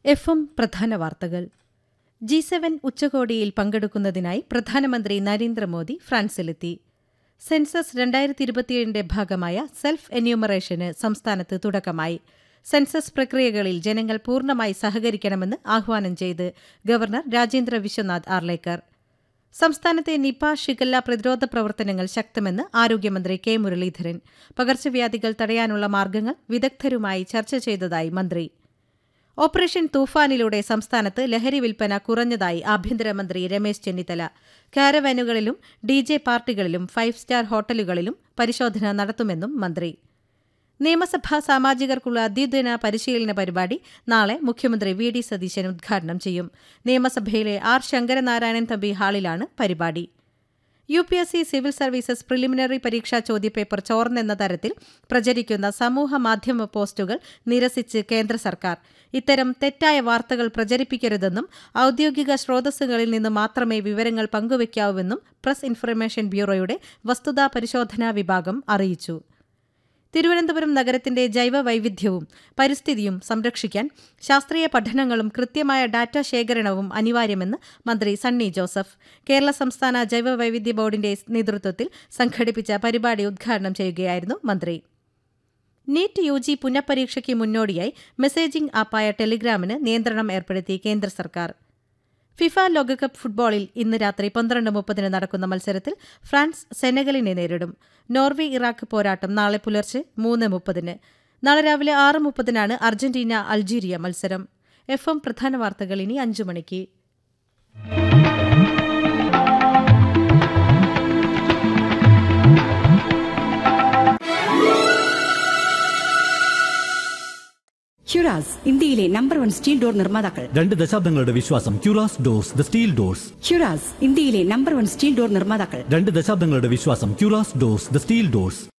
F M പ്രധാന വാർത്തകൾ G seven ഉച്ചകോടിയിൽ പങ്കെടുക്കുന്നതിനായി പ്രധാനമന്ത്രി നരേന്ദ്രമോദി ഫ്രാൻസിലെത്തി സെൻസസ് രണ്ടായിരത്തി ഇരുപത്തിയേഴിന്റെ ഭാഗമായ സെൽഫ് എന്യൂമറേഷന് സംസ്ഥാനത്ത് തുടക്കമായി സെൻസസ് പ്രക്രിയകളിൽ ജനങ്ങൾ പൂർണ്ണമായി സഹകരിക്കണമെന്ന് ആഹ്വാനം ചെയ്ത് ഗവർണർ രാജേന്ദ്ര വിശ്വനാഥ് ആർലേക്കർ സംസ്ഥാനത്തെ നിപ ഷിഗല്ല പ്രതിരോധ പ്രവർത്തനങ്ങൾ ശക്തമെന്ന് ആരോഗ്യമന്ത്രി കെ മുരളീധരൻ പകർച്ചവ്യാധികൾ തടയാനുള്ള മാർഗങ്ങൾ വിദഗ്ധരുമായി ചർച്ച ചെയ്തതായി മന്ത്രി ഓപ്പറേഷൻ തൂഫാനിലൂടെ സംസ്ഥാനത്ത് ലഹരി വിൽപ്പന കുറഞ്ഞതായി ആഭ്യന്തരമന്ത്രി രമേശ് ചെന്നിത്തല കാരവാനുകളിലും ഡി ജെ പാർട്ടികളിലും ഫൈവ് സ്റ്റാർ ഹോട്ടലുകളിലും പരിശോധന നടത്തുമെന്നും മന്ത്രി നിയമസഭാ സാമാജികർക്കുള്ള ദ്വിദിന പരിശീലന പരിപാടി നാളെ മുഖ്യമന്ത്രി വി ഡി സതീശൻ ഉദ്ഘാടനം ചെയ്യും നിയമസഭയിലെ ആർ ശങ്കരനാരായണൻ തമ്പി ഹാളിലാണ് പരിപാടി U P S C civil services preliminary പരീക്ഷാ ചോദ്യപേപ്പർ ചോർന്നെന്ന തരത്തിൽ പ്രചരിക്കുന്ന സമൂഹ മാധ്യമ പോസ്റ്റുകൾ നിരസിച്ച് കേന്ദ്ര സർക്കാർ ഇത്തരം തെറ്റായ വാർത്തകൾ പ്രചരിപ്പിക്കരുതെന്നും ഔദ്യോഗിക സ്രോതസ്സുകളിൽ നിന്ന് മാത്രമേ വിവരങ്ങൾ പങ്കുവയ്ക്കാവൂവെന്നും പ്രസ് ഇൻഫർമേഷൻ ബ്യൂറോയുടെ വസ്തുതാ പരിശോധനാ വിഭാഗം അറിയിച്ചു തിരുവനന്തപുരം നഗരത്തിന്റെ ജൈവ വൈവിധ്യവും പരിസ്ഥിതിയും സംരക്ഷിക്കാൻ ശാസ്ത്രീയ പഠനങ്ങളും കൃത്യമായ ഡാറ്റ ശേഖരണവും അനിവാര്യമെന്ന് മന്ത്രി സണ്ണി ജോസഫ് കേരള സംസ്ഥാന ജൈവ വൈവിധ്യ ബോർഡിന്റെ നേതൃത്വത്തിൽ സംഘടിപ്പിച്ച പരിപാടി ഉദ്ഘാടനം ചെയ്യുകയായിരുന്നു മന്ത്രി നീറ്റ് യു ജി പുനഃപരീക്ഷയ്ക്ക് മുന്നോടിയായി മെസ്സേജിംഗ് ആപ്പായ ടെലിഗ്രാമിന് നിയന്ത്രണം ഏർപ്പെടുത്തി കേന്ദ്ര സർക്കാർ ഫിഫ ലോകകപ്പ് ഫുട്ബോളിൽ ഇന്ന് രാത്രി പന്ത്രണ്ട് മുപ്പതിന് നടക്കുന്ന മത്സരത്തിൽ ഫ്രാൻസ് സെനഗലിനെ നേരിടും നോർവേ ഇറാഖ് പോരാട്ടം നാളെ പുലർച്ചെ മൂന്ന് മുപ്പതിന് നാളെ രാവിലെ ആറ് മുപ്പതിനാണ് അർജന്റീന അൾജീരിയ മത്സരം എഫ് എം പ്രധാന വാർത്തകൾ ഇനി അഞ്ചു മണിക്ക് ഹ്യുറാസ് ഇന്ത്യയിലെ നമ്പർ വൺ സ്റ്റീൽ ഡോർ നിർമ്മാതാക്കൾ രണ്ട് ദശാബ്ദങ്ങളുടെ വിശ്വാസം ക്യൂറാസ് ഡോർസ് ദ സ്റ്റീൽ ഡോർസ് ഹ്യുറാസ് ഇന്ത്യയിലെ നമ്പർ വൺ സ്റ്റീൽ ഡോർ നിർമ്മാതാക്കൾ രണ്ട് ദശാബ്ദങ്ങളുടെ വിശ്വാസം ക്യൂറാസ് ഡോർസ് ദ സ്റ്റീൽ ഡോർസ്